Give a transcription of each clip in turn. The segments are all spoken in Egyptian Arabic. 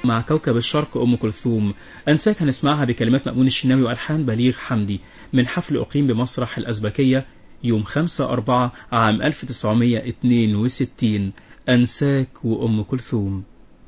مع كوكب الشرق أم كلثوم أنساك هنسمعها بكلمات مأمون الشناوي وألحان بليغ حمدي من حفل أقيم بمسرح الأزبكية يوم 5 4 عام 1962 أنساك وأم كلثوم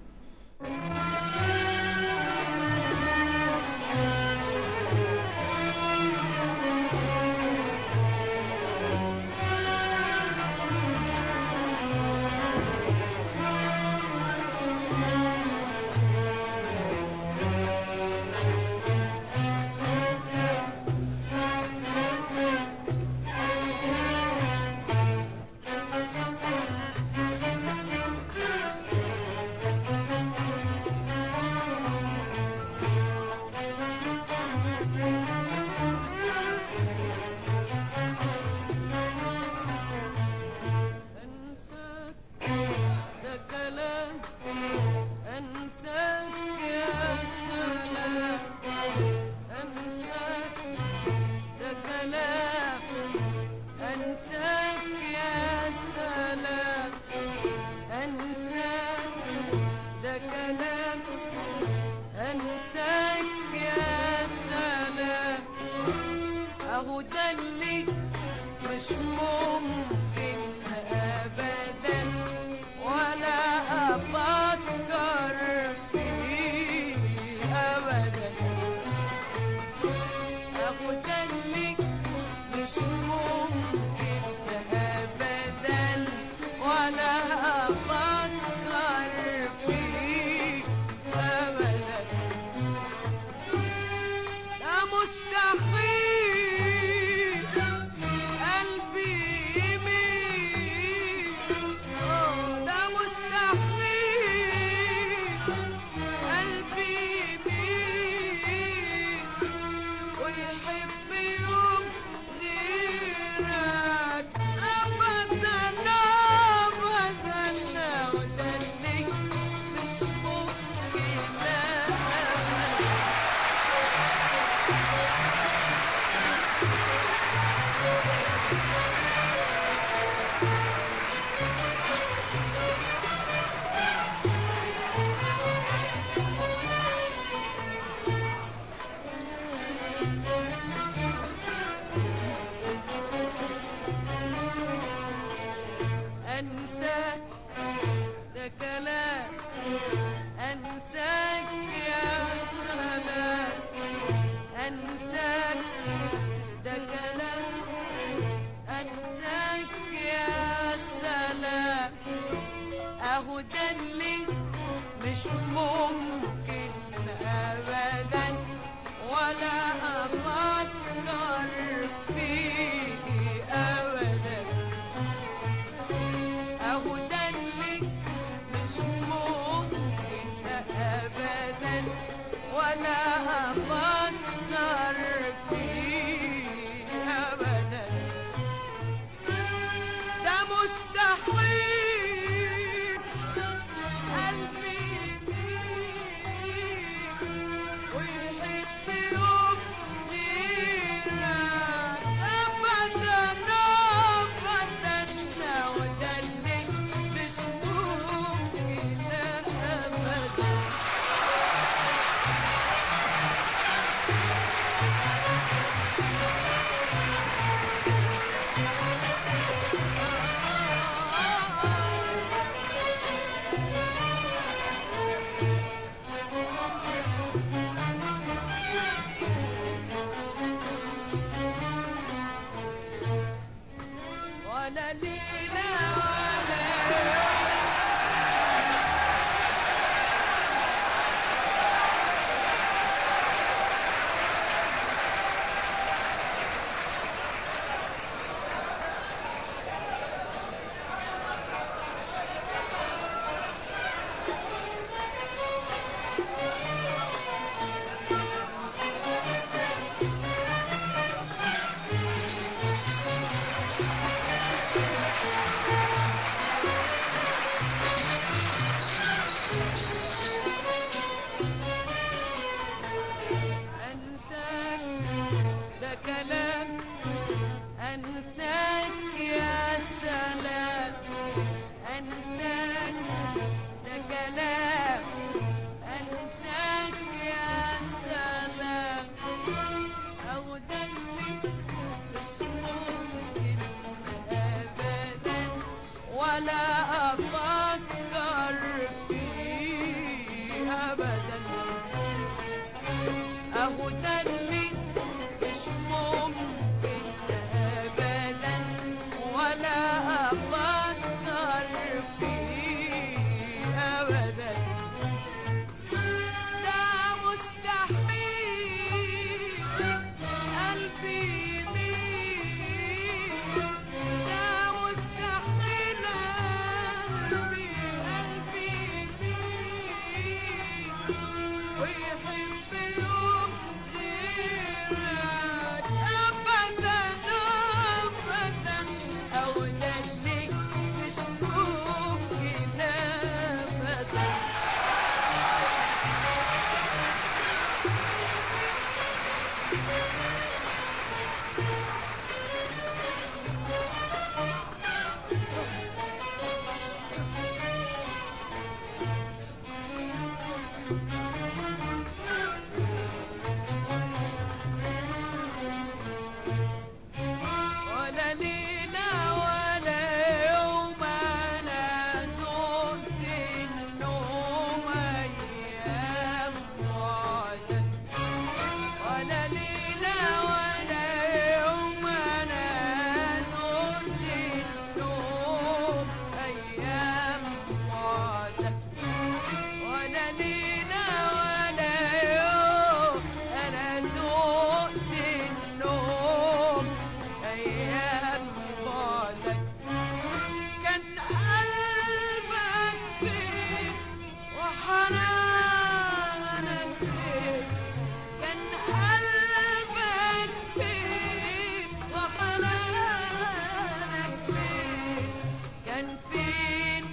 أنساك ده كلام أنساك يا سلام أنساك ده كلام أنساك يا سلام أنساك ده كلام أنساك يا سلام أهو ده اللي مش ممكن أبدا ولا أفكر فيه أبدا أهو ده اللي مش ممكن أبدا ولا أفكر فيه أبدا ده مستحيل قلبي يميل آه، ده مستحيل قلبي يميل ويحب يوم غيرك أبدا أبدا وده اللي مش ممكن أبدا أنساك ده كلام أنساك يا سلام أنساك ده كلام أنساك يا سلام أهو ده اللي مش ممكن أبدا ولا أفكر فيه أبدا أهو ده اللي مش ممكن أبدا ولا أفكر فيه أبدا ده مستحيل قلبي ولا أفكر فيه أبدا أهو ده اللي مش ممكن أبدا ولا أفكر فيه أبدا ده مستحيل قلبي يميل ده مستحيل قلبي قلبي يميل ويحب يوم غيرك أبدا أبدا أو ده اللي مش ممكن أبدا ولا ليلة ولا يوم أنا دقت النوم أيام وعدك ولا ليلة ولا يوم أنا دقت النوم أيام وعدك ولا ليلة ولا يوم أنا دقت النوم أيام بعدك كان قلبك فين وحنانك فين كان قلبك فين وحنانك فين كان فين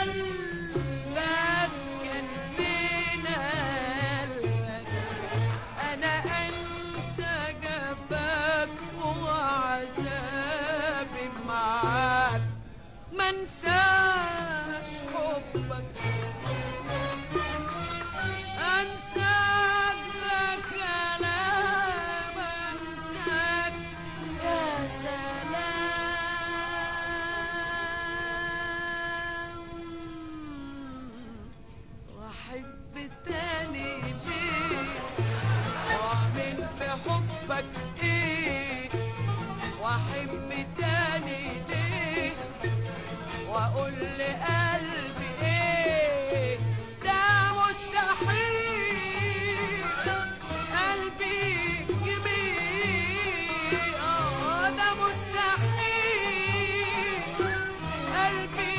قلبك كان فين قلبك انا انسى جفاك وعذابي معاك ما انساش حبك انساك ده كلام انساك يا سلام واحب تاني ليه واعمل في حبك ايه واحب تاني ليه واقول لقلبي ايه ده مستحيل قلبي جميل اه ده مستحيل قلبي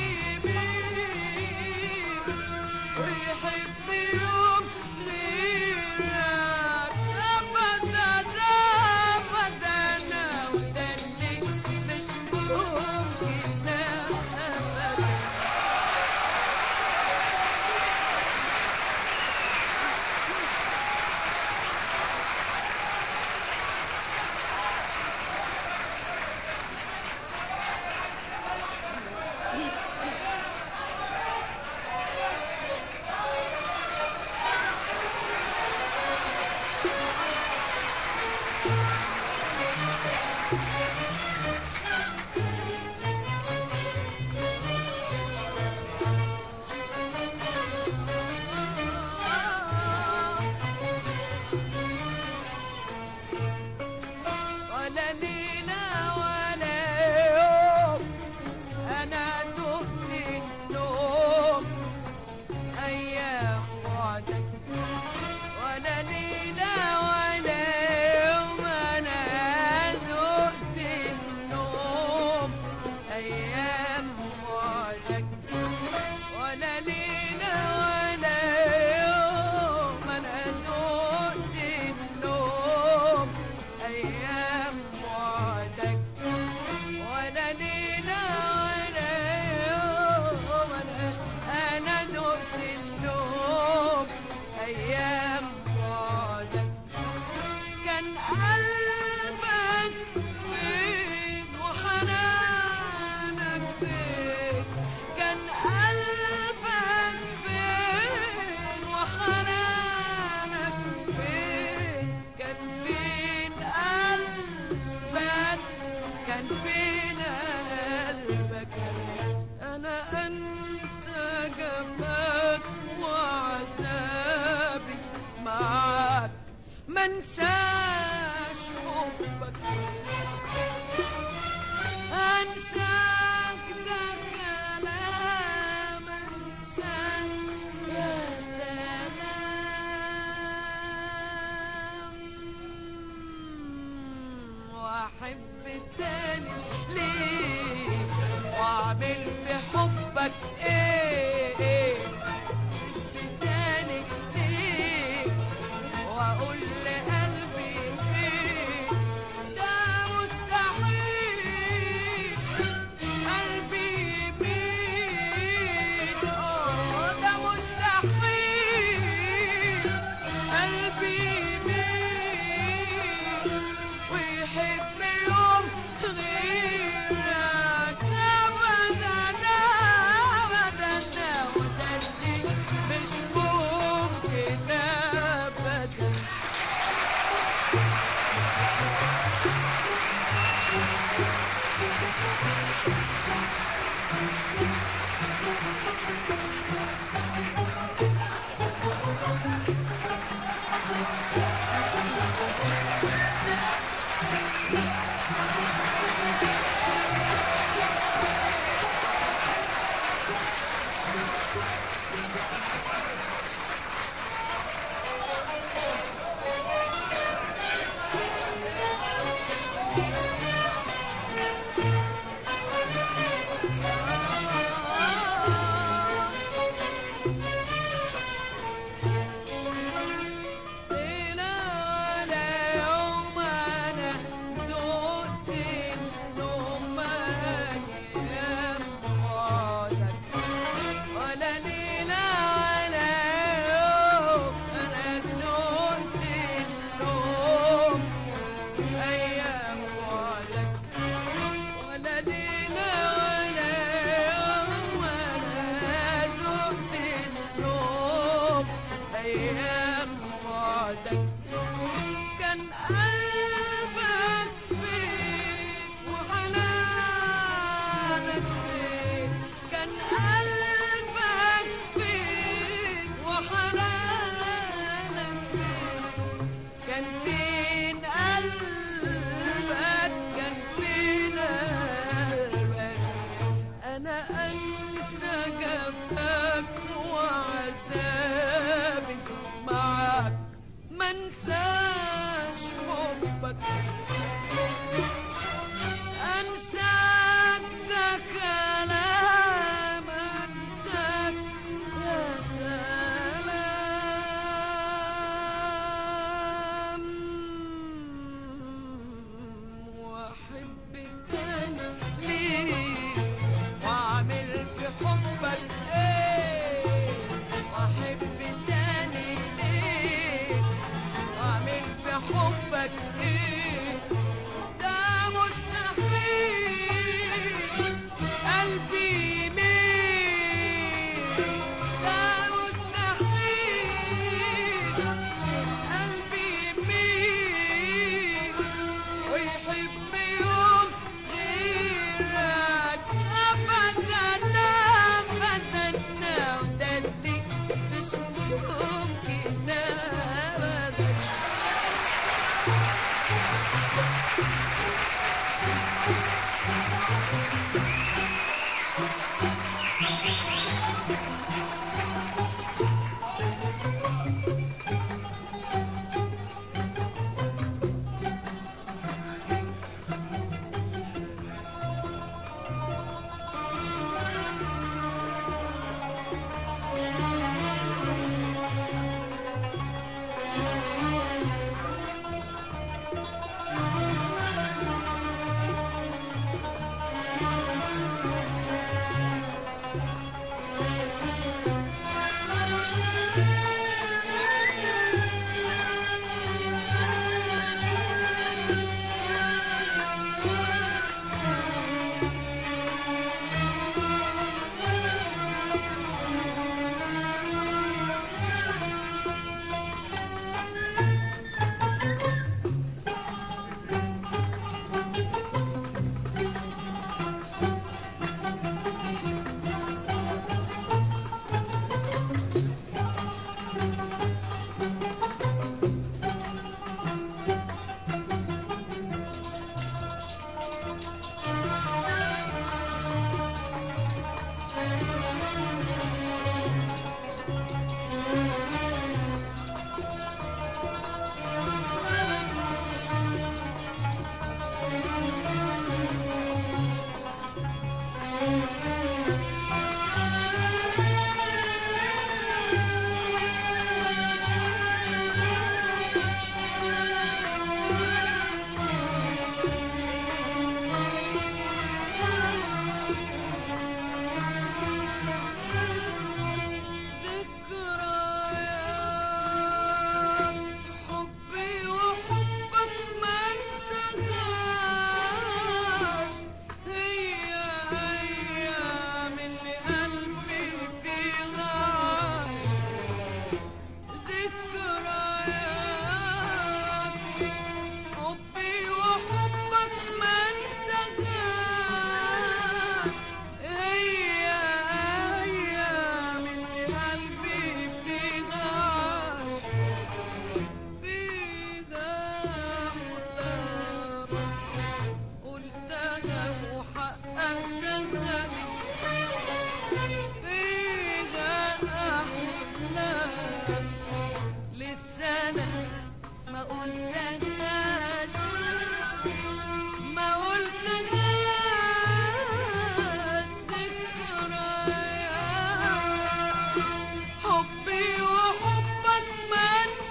يميل ويحب يوم غيرك ابدا ابدا وده اللي مش ممكن ابدا منساش حبك انساك ده كلام انساك يا سلام واحب التاني ليه واعمل في حبك ايه ايه التاني ليه واقول لقلبي ايه ده مستحيل قلبي يميل اه ده مستحيل قلبي يميل ويحب يوم غيرك ابدا ابدا وده اللي مش ممكن ابدا طينا على يوم أنا دقت النوم أيام بعدك ولا ليلة على يوم أنا دقت النوم أيام بعدك ولا ليلة ولا يوم أنا دقت النوم أيام بعدك كان قلبك فين وحنانك فين كان قلبك فين وحنانك فين كان فين قلبك كان فين قلبك انا انسى جفاك وعذابي معاك منساش حبك انساك ده كلام انساك يا سلام واحب التاني ليه واعمل في حبك ايه واحب التاني ليه واعمل في حبك ايه ده مستحيل قلبي يميل ده مستحيل قلبي يميل ويحب يوم غيرك ابدا ابدا وده اللي مش ممكن ابدا قلتهاش ما قلتهاش ذكريات حبي وحبك ما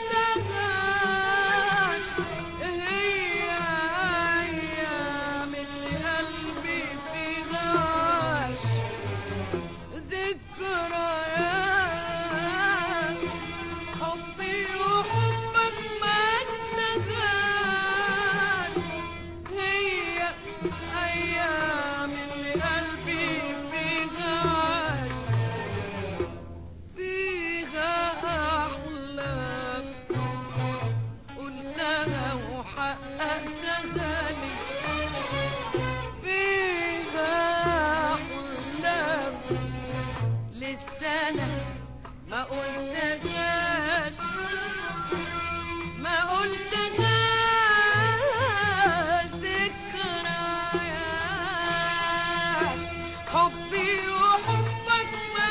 انساهاش هي ايام اللي قلبي فيها عاش ذكريات حبي وحبك ما انساهاش هي ايام اللي قلبي فيها عاش فيها أحلام قلتها وحققتها لي فيها أحلام لسه أنا ما قلتهاش ما قلتهاش ذكريات حبي وحبك ما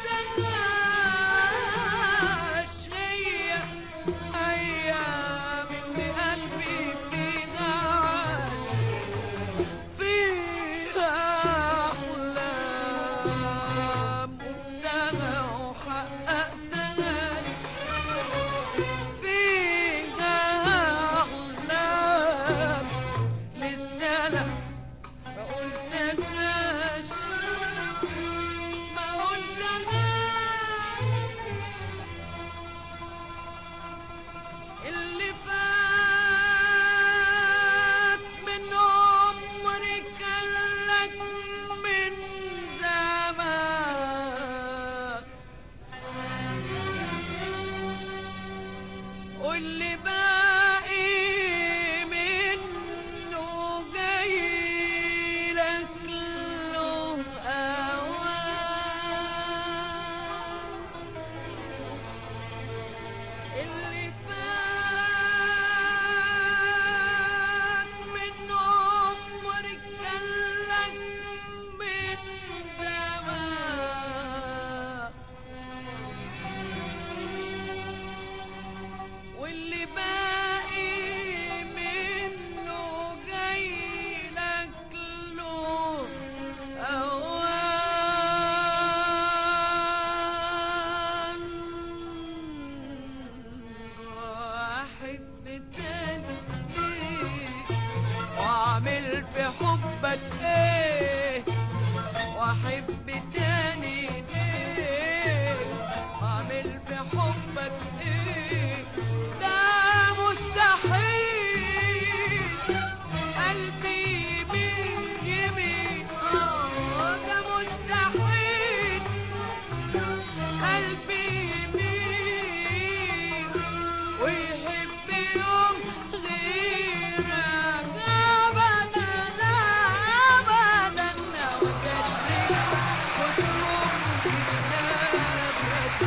انساهاش هي ايام اللي قلبي فيها عاش فيها احلام قلتها وحققتها فيها احلام لسه أنا ما قلتلهاش ما قلتلهاش اللي فات من عمري كان لك من زمان واللي باقي منه جاي لك له أوان اللي فات من عمرك كان لك من زمان واللي باقي منه جاي لك له أوان وأحب تاني ليك وأعمل في حبك إيه وأحب تاني ليك وأعمل في حبك إيه ده مستحيل قلبي يمين يمين آه ده مستحيل قلبي يمين ويحب يوم غيرك أبدا أبدا وتدري مش ممكن أبدا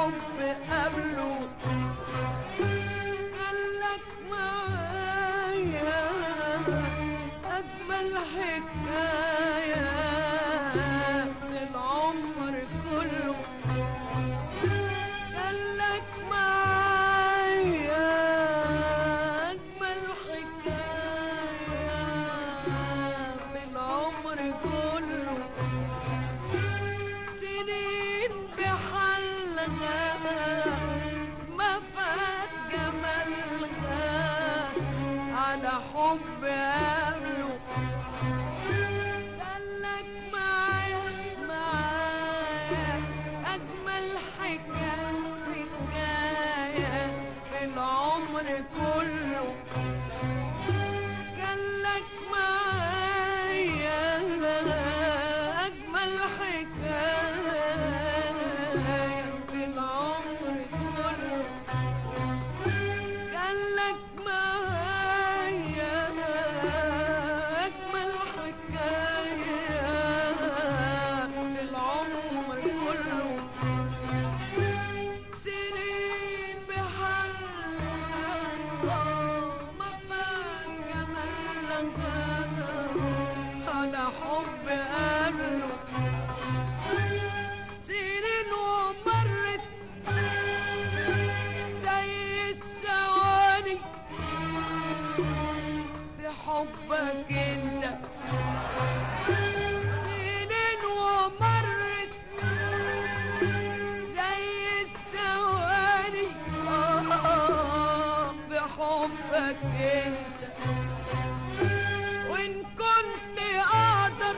حب قبله قالك معايا أجمل حكاية للعمر كله قالك معايا أجمل حكاية بالعمر كله سنين بحلها ما فات جمالها على حب قبله قالك معايا معايا أجمل حكاية حكاية في العمر كله قالك معايا أجمل حكاية في العمر كله قالك معايا أجمل حكاية في العمر كله سنين بحلها ما فات جمالها على حب قبله سنين ومرت زي الثواني في حبك انت سنين ومرت زي الثواني آه في حبك انت وان كنت اقدر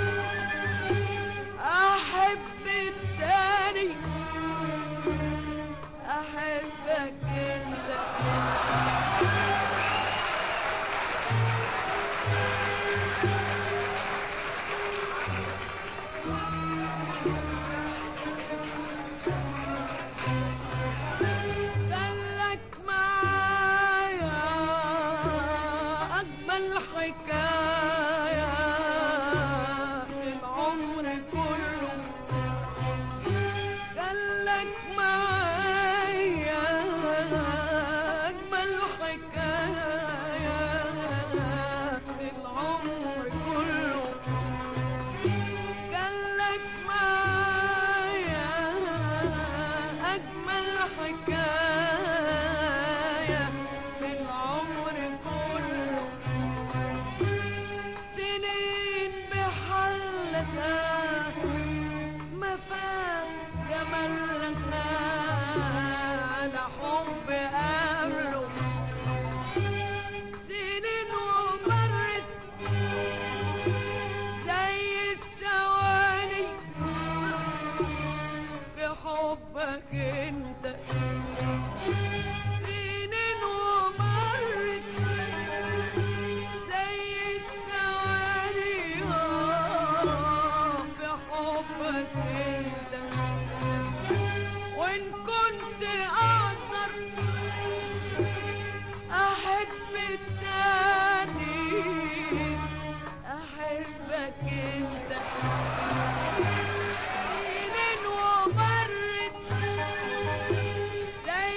احب التاني احبك انت قالك معايا أجمل حكاية في العمر كله قالك معايا أجمل حكاية في العمر كله قالك معايا أجمل حكاية في العمر كله سنين بحلها ما فات جمالها على حب قبله سنين ومرت زي الثواني في حبك انت سنين ومرت زي الثواني آه، في حبك انت وان كنت اقدر احب التاني احبك انت سنين ومرت زي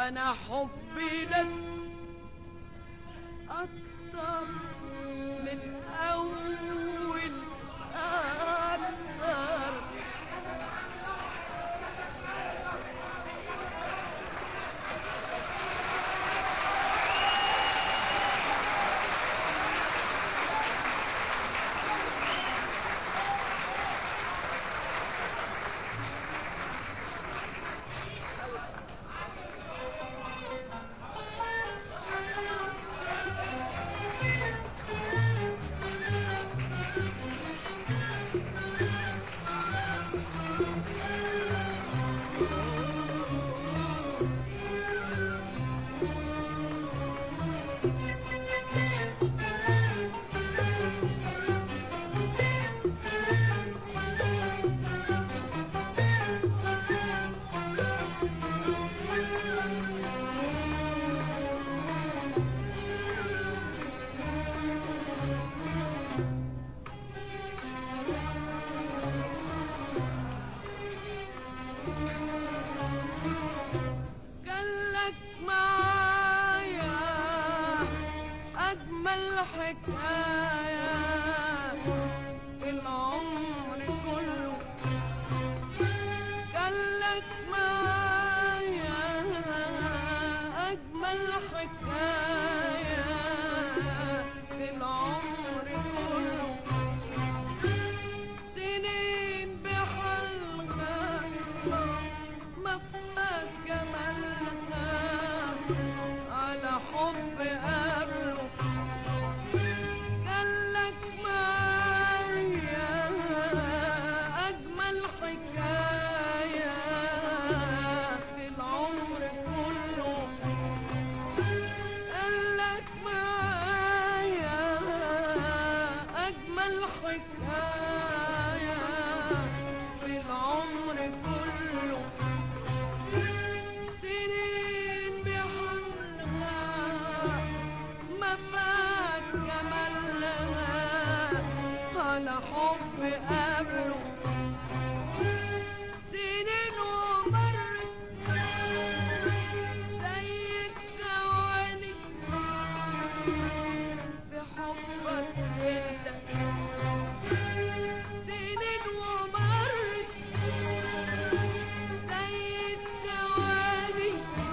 وانا حبي لك اكتر من اول اكتر قال لك معايا أجمل حكاية في العمر كله قال لك معايا أجمل حكاية في العمر كله سنين بحلقة ما فات جمالها على حب قبله قال لك معايا أجمل حكاية في العمر كله قال لك معايا أجمل حكاية في العمر كله سنين بحلها ما فات جمالها على حب قبله سنين ومرت زي الثواني في حبك انت سنين ومرت زي الثواني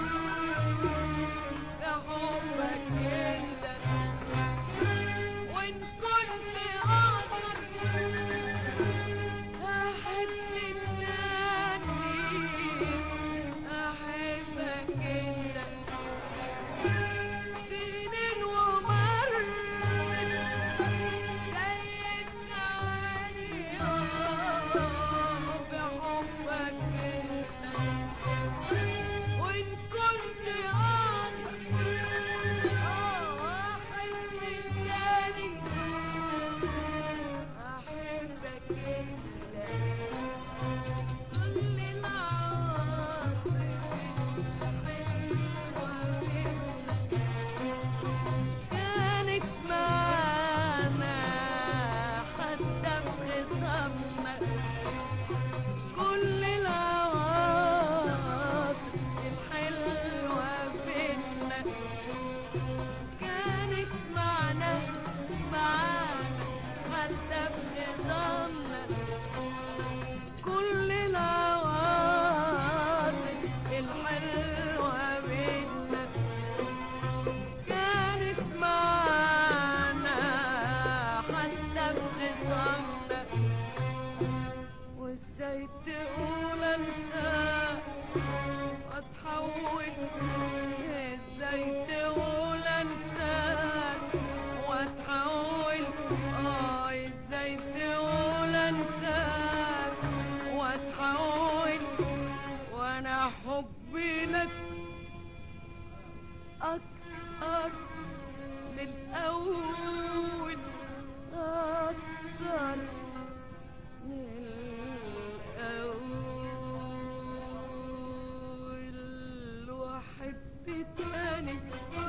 في حبك انت وان كنت اقدر احب التاني احبك انت سنين ومرت زي الثواني آه، في حبك انت وان كنت اقدر آه، احب التاني احبك انت كل العواطف الحلوة منك كانت معانا حتى في خصامنا كل العواطف الحلوة بينا كانت معنا معانا حتى في خصامنا كل العواطف الحلوة بينا كانت معانا حتى في خصامنا وازاي تقول انسى واتحول ازاي تقول انسى واتحول اه ازاي تقول انسى واتحول وانا حبي لك أكثر من الأول أكثر من الأول وأحب تاني